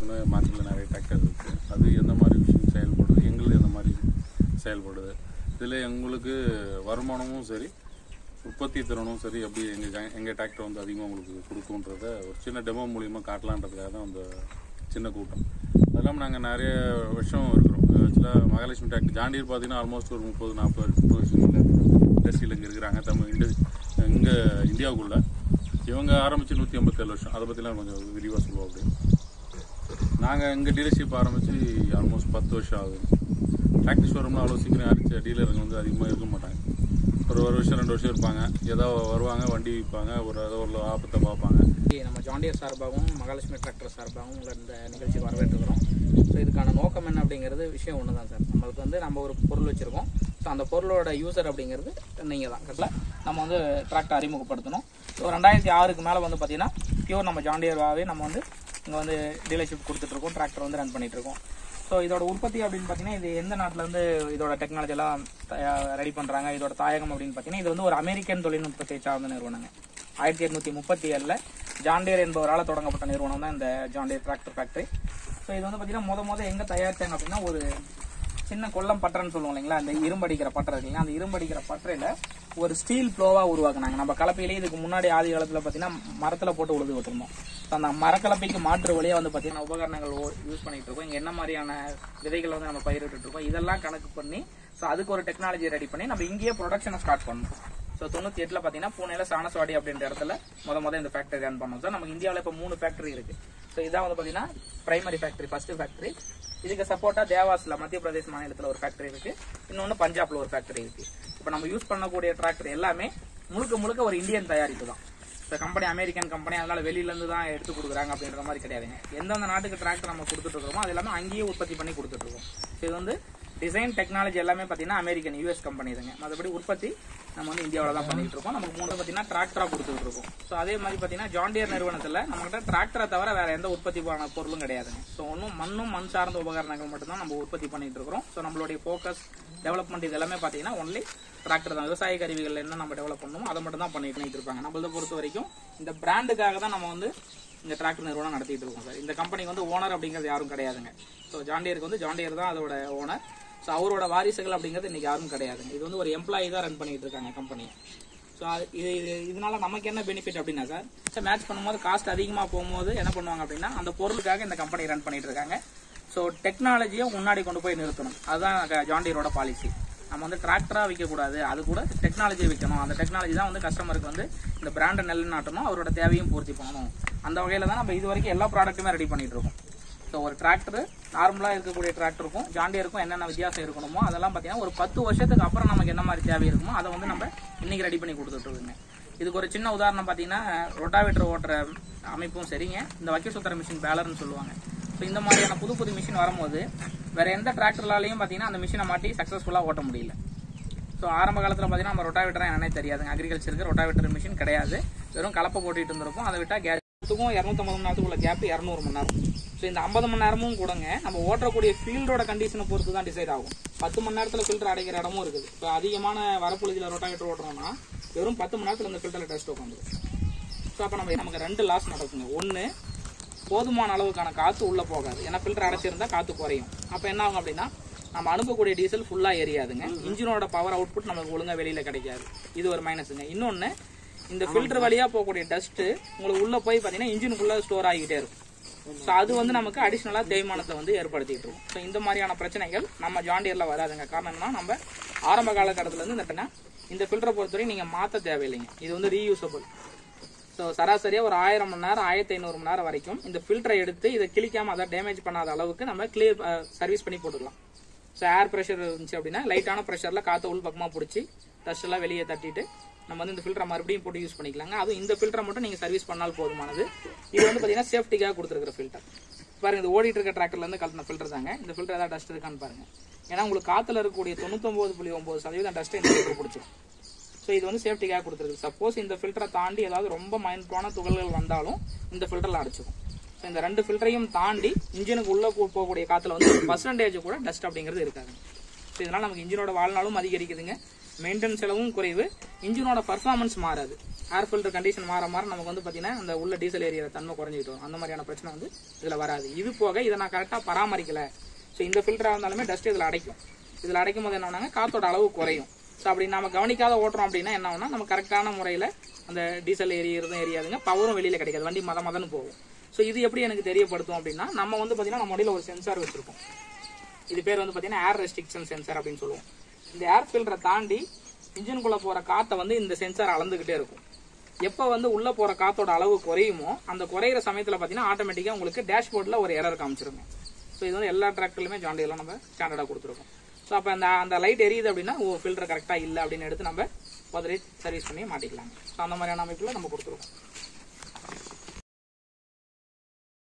டிராக்டர்னு மார்க்கெட்டில் நிறைய டிராக்டர் இருக்குது அது எந்த மாதிரி விஷயம் செயல்படுது எங்களுக்கு எந்த மாதிரி செயல்படுது இதில் எங்களுக்கு வருமானமும் சரி உற்பத்தி திறனும் சரி எப்படி எங்கள் எங்கள் டிராக்டர் வந்து அதிகமாக உங்களுக்கு கொடுக்குன்றத ஒரு சின்ன டெமோ மூலியமாக காட்டலான்றதுக்காக தான் அந்த சின்ன கூட்டம் அது இல்லாமல் நாங்கள் நிறைய வருஷம் இருக்கிறோம் ஆக்சுவலாக மகாலட்சுமி டிராக்டர் ஜாண்டியர் பார்த்தீங்கன்னா ஆல்மோஸ்ட் ஒரு முப்பது நாற்பது முப்பது வருஷங்கள் இண்டஸ்ட்ரியில் இங்கே இருக்கிறாங்க தமிழ் இண்டஸ் இங்கே இந்தியாவுக்குள்ள இவங்க ஆரம்பித்து நூற்றி ஐம்பத்தேழு வருஷம் அதை பற்றிலாம் கொஞ்சம் விரிவாக சொல்லுவோம் அப்படி நாங்கள் எங்கள் டீலர்ஷிப் ஆரம்பித்து ஆல்மோஸ்ட் பத்து வருஷம் ஆகுது டிராக்டர் ஷோரூமில் அவ்வளோ சீக்கிரம் யாரும் டீலருங்க வந்து அதிகமாக இருக்க மாட்டாங்க ஒரு ஒரு வருஷம் ரெண்டு வருஷம் இருப்பாங்க ஏதோ வருவாங்க வண்டி விற்பாங்க ஒரு ஏதோ ஒரு ஆபத்தை பார்ப்பாங்க நம்ம ஜாண்டியர் சார்பாகவும் மகாலட்சுமி டிராக்டர் சார்பாகவும் உங்களை இந்த நிகழ்ச்சி வரவேற்றுக்கிறோம் ஸோ இதுக்கான நோக்கம் என்ன அப்படிங்கிறது விஷயம் ஒன்று தான் சார் நம்மளுக்கு வந்து நம்ம ஒரு பொருள் வச்சுருக்கோம் ஸோ அந்த பொருளோட யூசர் அப்படிங்கிறது நீங்கள் தான் கரெக்டில் நம்ம வந்து டிராக்டர் அறிமுகப்படுத்தணும் ஸோ ரெண்டாயிரத்தி ஆறுக்கு மேலே வந்து பார்த்தீங்கன்னா பியூர் நம்ம ஜாண்டியர்வாகவே நம்ம வந்து இங்கே வந்து டீலர்ஷிப் கொடுத்துட்ருக்கோம் டிராக்டர் வந்து ரன் பண்ணிகிட்ருக்கோம் ஸோ இதோட உற்பத்தி அப்படின்னு பார்த்தீங்கன்னா இது எந்த நாட்டில் வந்து இதோட டெக்னாலஜி எல்லாம் ரெடி பண்ணுறாங்க இதோட தாயகம் அப்படின்னு பார்த்தீங்கன்னா இது வந்து ஒரு அமெரிக்கன் தொழில்நுட்பத்தை சார்ந்த நிறுவனங்க ஆயிரத்தி எட்நூத்தி முப்பத்தி ஏழில் ஜாண்டியர் என்பவரால் தொடங்கப்பட்ட நிறுவனம் தான் இந்த ஜாண்டியர் டிராக்டர் ஃபேக்டரி ஸோ இது வந்து பார்த்தீங்கன்னா முத முத எங்கே தயாரிச்சாங்க அப்படின்னா ஒரு சின்ன கொல்லம் பட்டறைன்னு சொல்லுவோம் இல்லைங்களா அந்த இரும்படிக்கிற பட்டறை இல்லைங்களா அந்த இரும்படிக்கிற பட்டறையில ஒரு ஸ்டீல் ப்ளோவா உருவாக்குனாங்க நம்ம கலப்பையிலேயே இதுக்கு முன்னாடி ஆதி காலத்தில் பார்த்தீங்கன்னா மரத்தில் போட்டு உழுது விட்டுருந்தோம் ஸோ அந்த மரக்கலப்பைக்கு மாற்று வழியாக வந்து பார்த்தீங்கன்னா உபகரணங்கள் யூஸ் பண்ணிட்டு இருக்கோம் இங்கே என்ன மாதிரியான விதைகள் வந்து நம்ம பயிரிட்டு இருக்கோம் இதெல்லாம் கணக்கு பண்ணி ஸோ அதுக்கு ஒரு டெக்னாலஜி ரெடி பண்ணி நம்ம இங்கேயே ப்ரொடக்ஷனை ஸ்டார்ட் பண்ணணும் ஸோ தொண்ணூத்தி எட்டுல பாத்தீங்கன்னா பூனேல சாணசவாடி அப்படின்ற இடத்துல முத முத இந்த ஃபேக்டரி ரன் பண்ணோம் சார் நமக்கு இந்தியாவில் இப்போ மூணு ஃபேக்டரி இருக்கு ஸோ இதான் வந்து பாத்தீங்கன்னா பிரைமரி ஃபேக்டரி ஃபர்ஸ்ட் ஃபேக்டரி இதுக்கு சப்போர்ட்டா தேவாஸ்ல மத்திய பிரதேஷ் மாநிலத்தில் ஒரு ஃபேக்டரி இருக்கு இன்னொன்று பஞ்சாப்ல ஒரு ஃபேக்டரி இருக்கு இப்போ நம்ம யூஸ் பண்ணக்கூடிய டிராக்டர் எல்லாமே முழுக்க முழுக்க ஒரு இந்தியன் தயாரிப்பு தான் இந்த கம்பெனி அமெரிக்கன் கம்பெனி அதனால வெளியில இருந்து தான் எடுத்து கொடுக்குறாங்க அப்படின்ற மாதிரி கிடையாதுங்க எந்தெந்த நாட்டுக்கு டிராக்டர் நம்ம கொடுத்துட்டு இருக்கோமோ அது எல்லாமே அங்கேயே உற்பத்தி பண்ணி கொடுத்துட்டு இருக்கோம் So இது வந்து டிசைன் டெக்னாலஜி எல்லாமே பார்த்தீங்கன்னா அமெரிக்கன் யூஎஸ் கம்பெனி இதுங்க மற்றபடி உற்பத்தி நம்ம வந்து இந்தியாவில் தான் பண்ணிட்டு இருக்கோம் நமக்கு மூணு பார்த்தீங்கன்னா டிராக்டரா கொடுத்துட்டு இருக்கோம் ஸோ அதே மாதிரி பார்த்தீங்கன்னா ஜாண்டியர் நிறுவனத்தில் நம்மகிட்ட டிராக்டரை தவிர வேற எந்த உற்பத்தி பண்ண பொருளும் கிடையாதுங்க ஸோ ஒன்றும் மண்ணும் மண் சார்ந்த உபகரணங்கள் மட்டும்தான் நம்ம உற்பத்தி பண்ணிட்டு இருக்கிறோம் ஸோ நம்மளுடைய ஃபோக்கஸ் டெவலப்மெண்ட் இது எல்லாமே பார்த்தீங்கன்னா ஒன்லி டிராக்டர் தான் விவசாய கருவிகள் என்ன நம்ம டெவலப் பண்ணணுமோ அதை மட்டும் தான் பண்ணிட்டு பண்ணிட்டு இருப்பாங்க நம்மளதை பொறுத்த வரைக்கும் இந்த பிராண்டுக்காக தான் நம்ம வந்து இந்த டிராக்டர் நிறுவனம் நடத்திட்டு இருக்கோம் சார் இந்த கம்பெனிக்கு வந்து ஓனர் அப்படிங்கிறது யாரும் கிடையாதுங்க ஸோ ஜாண்டியருக்கு வந்து ஜாண்டியர் தான் அதோட ஓனர் ஸோ அவரோட வாரிசுகள் அப்படிங்கிறது இன்னைக்கு யாரும் கிடையாதுங்க இது வந்து ஒரு எம்ப்ளாயி தான் ரன் பண்ணிட்டு இருக்காங்க கம்பெனி ஸோ இது இது இதனால நமக்கு என்ன பெனிஃபிட் அப்படின்னா சார் சார் மேட்ச் பண்ணும்போது காஸ்ட் அதிகமாக போகும்போது என்ன பண்ணுவாங்க அப்படின்னா அந்த பொருளுக்காக இந்த கம்பெனி ரன் பண்ணிட்டு இருக்காங்க ஸோ டெக்னாலஜியை முன்னாடி கொண்டு போய் நிறுத்தணும் அதுதான் ஜாண்டியரோட பாலிசி நம்ம வந்து டிராக்டரா விற்கக்கூடாது அது கூட டெக்னாலஜி விற்கணும் அந்த டெக்னாலஜி தான் வந்து கஸ்டமருக்கு வந்து இந்த பிராண்டை நிலைநாட்டணும் அவரோட தேவையும் பூர்த்தி பண்ணணும் அந்த வகையில தான் நம்ம இது வரைக்கும் எல்லா ப்ராடக்ட்டுமே ரெடி பண்ணிட்டு இருக்கோம் ஸோ ஒரு டிராக்டர் நார்மலாக இருக்கக்கூடிய டிராக்டருக்கும் ஜாண்டியருக்கும் என்னென்ன வித்தியாசம் இருக்கணுமோ அதெல்லாம் பார்த்தீங்கன்னா ஒரு பத்து வருஷத்துக்கு அப்புறம் நமக்கு என்ன மாதிரி தேவை இருக்குமோ அதை வந்து நம்ம இன்னைக்கு ரெடி பண்ணி கொடுத்துட்டு இருக்கோங்க இதுக்கு ஒரு சின்ன உதாரணம் பார்த்தீங்கன்னா ரொட்டாவேட்டர் ஓட்டுற அமைப்பும் சரிங்க இந்த வக்கீல் சுத்தர மிஷின் பேலர்னு சொல்லுவாங்க ஸோ இந்த மாதிரியான புது புது மிஷின் வரும்போது வேற எந்த டிராக்டர்லாலையும் பார்த்தீங்கன்னா அந்த மிஷினை மாட்டி சக்ஸஸ்ஃபுல்லாக ஓட்ட முடியல ஸோ ஆரம்ப காலத்தில் பார்த்தீங்கன்னா நம்ம ரொட்டாவேட்டர் என்னன்னே தெரியாதுங்க அக்ரிகல்ச்சருக்கு ரொட்டாவேட்டர் மிஷின் கிடையாது வெறும் கலப்பை போட்டுட்டு இருந்திருப்போம் அதை விட்டால் கேஸுக்கும் இரநூத்தம்பது மணி நேரத்துக்குள்ள கேப் இரநூறு மணி நேரம் ஸோ இந்த ஐம்பது மணி நேரமும் கூடங்க நம்ம ஓட்டக்கூடிய ஃபீல்டோட கண்டிஷனை பொறுத்து தான் டிசைட் ஆகும் பத்து மணி நேரத்தில் ஃபில்டர் அடைக்கிற இடமும் இருக்குது இப்போ அதிகமான வரப்பொழுதில் ரொட்டாவேட்டர் ஓட்டுறோம்னா வெறும் பத்து மணி நேரத்தில் இந்த ஃபில்டரில் டெஸ்ட் உட்காந்துரும் ஸோ அப்போ நம்ம நமக்கு ரெண்டு லாஸ் நடக்குங்க ஒன்று போதுமான அளவுக்கான காற்று உள்ளே போகாது ஏன்னா ஃபில்டர் அடைச்சிருந்தா காற்று குறையும் அப்போ என்ன ஆகும் அப்படின்னா நம்ம அனுப்பக்கூடிய டீசல் ஃபுல்லாக எரியாதுங்க இன்ஜினோட பவர் அவுட்புட் நமக்கு ஒழுங்காக வெளியில் கிடைக்காது இது ஒரு மைனஸுங்க இன்னொன்று இந்த ஃபில்டர் வழியாக போகக்கூடிய டஸ்ட்டு உங்களுக்கு உள்ளே போய் பார்த்தீங்கன்னா இன்ஜினுக்குள்ளே ஸ்டோர் ஆகிக்கிட்டே இருக்கும் ஸோ அது வந்து நமக்கு அடிஷ்னலாக தேய்மானத்தை வந்து ஏற்படுத்திட்டு இருக்கும் ஸோ இந்த மாதிரியான பிரச்சனைகள் நம்ம ஜாண்டியரில் வராதுங்க காரணம் என்னன்னா நம்ம ஆரம்ப காலகட்டத்திலேருந்து இந்த என்ன, இந்த ஃபில்டரை பொறுத்தவரை நீங்கள் மாற்ற தேவையில்லைங்க இது வந்து ரீயூசபிள் ஸோ சராசரியாக ஒரு ஆயிரம் மணி நேரம் ஆயிரத்தி ஐநூறு மணி நேரம் வரைக்கும் இந்த ஃபில்டரை எடுத்து இதை கிளிக்காம அதை டேமேஜ் பண்ணாத அளவுக்கு நம்ம கிளியர் சர்வீஸ் பண்ணி போட்டுக்கலாம் ஸோ ஏர் ப்ரெஷர் இருந்துச்சு அப்படின்னா லைட்டான ப்ரெஷரில் காற்று உள் பக்கமாக பிடிச்சி டஸ்ட் எல்லாம் வெளியே தட்டிட்டு நம்ம வந்து இந்த ஃபில்டரை மறுபடியும் போட்டு யூஸ் பண்ணிக்கலாங்க அதுவும் இந்த ஃபில்டரை மட்டும் நீங்கள் சர்வீஸ் பண்ணால் போதுமானது இது வந்து பார்த்தீங்கன்னா சேஃப்டிக்காக கொடுத்துருக்குற ஃபில்டர் பாருங்க இது ஓடிட்டு இருக்க டிராக்டர்ல இருந்து கலந்த ஃபில்டர் தாங்க இந்த ஃபில்டர் ஏதாவது டஸ்ட் இருக்கான்னு பாருங்க ஏன்னா உங்களுக்கு காத்துல இருக்கக்கூடிய தொண்ணூத்தொன்பது புள்ளி ஒன்பது சதவீதம் டஸ்ட் இந்த ஃபில்டர் பிடிச்சிடும் ஸோ இது வந்து சேஃப்டிக்காக கொடுத்துருக்கு சப்போஸ் இந்த ஃபில்டரை தாண்டி ஏதாவது ரொம்ப மைனூட்டான துகள்கள் வந்தாலும் இந்த ஃபில்டரில் அடைச்சிக்கும் ஸோ இந்த ரெண்டு ஃபில்டரையும் தாண்டி இன்ஜினுக்கு உள்ள போ- போகக்கூடிய காத்துல வந்து பர்சன்டேஜ் கூட டஸ்ட் அப்படிங்கிறது இருக்காது ஸோ இதனால நமக்கு இன்ஜினோட வாழ்நாளும் அதிகரிக்குதுங்க மெயின்டெனன்ஸ் செலவும் குறைவு இன்ஜினோட பர்ஃபார்மன்ஸ் மாறாது ஏர் ஃபில்டர் கண்டிஷன் மாற மாற நமக்கு வந்து பார்த்தீங்கன்னா அந்த உள்ள டீசல் ஏரியா தன்மை குறைஞ்சிட்டு வரும் அந்த மாதிரியான பிரச்சனை வந்து இதில் வராது இது போக இதை நான் கரெக்டாக பராமரிக்கல ஸோ இந்த ஃபில்டராக இருந்தாலுமே டஸ்ட் இதில் அடைக்கும் இதில் அடைக்கும் போது என்ன ஆகுனாங்க காத்தோட அளவு குறையும் ஸோ அப்படி நம்ம கவனிக்காத ஓட்டுறோம் அப்படின்னா என்ன ஆகும்னா நம்ம கரெக்டான முறையில் அந்த டீசல் எரியறதும் எரியாதுங்க பவரும் வெளியில் கிடைக்காது வண்டி மத மதன்னு போகும் ஸோ இது எப்படி எனக்கு தெரியப்படுத்தும் அப்படின்னா நம்ம வந்து பார்த்தீங்கன்னா நம்ம வண்டியில் ஒரு சென்சார் வச்சிருக்கோம் இது பேர் வந்து பார்த்தீங்கன்னா ஏர் ரெஸ்ட்ரிக்ஷன் சென்சார் அப்படின்னு சொல்லுவோம் இந்த ஏர் ஃபில்டரை தாண்டி இன்ஜினுக்குள்ளே போகிற காற்றை வந்து இந்த சென்சார் அளந்துக்கிட்டே இருக்கும் எப்போ வந்து உள்ளே போகிற காத்தோட அளவு குறையுமோ அந்த குறையிற சமயத்தில் பார்த்தீங்கன்னா ஆட்டோமேட்டிக்காக உங்களுக்கு டேஷ்போர்டில் ஒரு எரர் காமிச்சிருங்க ஸோ இது வந்து எல்லா டிராக்டர்லையுமே ஜாண்டியெல்லாம் நம்ம ஸ்டாண்டர்டாக கொடுத்துருக்கோம் ஸோ அப்போ அந்த அந்த லைட் எரியுது அப்படின்னா ஓ ஃபில்டர் கரெக்டாக இல்லை அப்படின்னு எடுத்து நம்ம உதறி சர்வீஸ் பண்ணி மாட்டிக்கலாங்க ஸோ அந்த மாதிரியான அமைப்பில் நம்ம கொடுத்துருக்கோம்